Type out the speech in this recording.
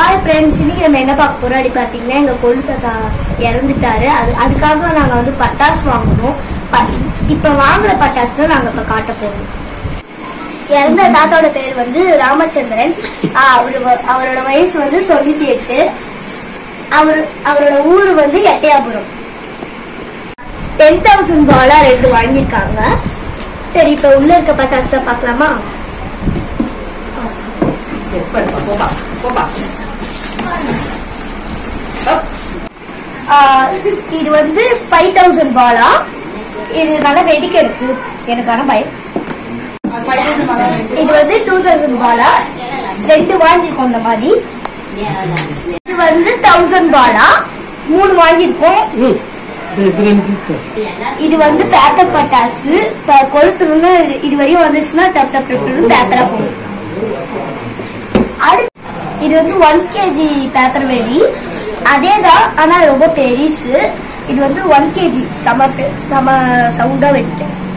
Hi friends இன்னைக்கு நம்ம என்ன பார்க்க போறோம் அப்படி பார்த்தீங்கன்னா எங்க கொள்ளு தாத்தா இறந்துட்டாரு அது அதுக்காக நாங்க வந்து பட்டாசு வாங்கணும் ப- இப்ப வாங்குற பட்டாசு தான் நாங்க இப்ப காட்ட போறோம் இறந்த தாத்தாவோட பேர் வந்து ராமச்சந்திரன் ஆஹ் அவரு வ- அவரோட வயசு வந்து தொண்ணூத்தி எட்டு அவர் அவரோட ஊர் வந்து எட்டயாபுரம் டென் தௌசண்ட் பாலா ரெண்டு வாங்கியிருக்காங்க சரி இப்ப உள்ள இருக்க பட்டாசு தான் பார்க்கலாமா சரி, போடுப்பா, போப்பா, போப்பா. அப். ஆஹ் இது வந்து ஃபைவ் தௌசண்ட் பாலா இது நல்லா வெடிக்க இருக்கு எனக்கான பயம் இது வந்து டூ தௌசண்ட் பாலா ரெண்டு வாங்கியிருக்கோம் இந்த மாதிரி இது வந்து தௌசண்ட் பாலா மூணு வாங்கியிருக்கோம் ம். இது இது ரெண்டு இருக்கு. இது வந்து பேப்பர் பட்டாசு த- கொளுத்தணும்னு இது- இது வரையும் வந்துச்சுன்னா டப் டப் டப்னு பேப்பரா போகும் அடுத்து இது வந்து ஒன் கேஜி பேப்பர் வெடி அதே தான் ஆனா ரொம்ப பெருசு இது வந்து ஒன் கேஜி செம பெ- செம சவுண்டா வெடிக்கும்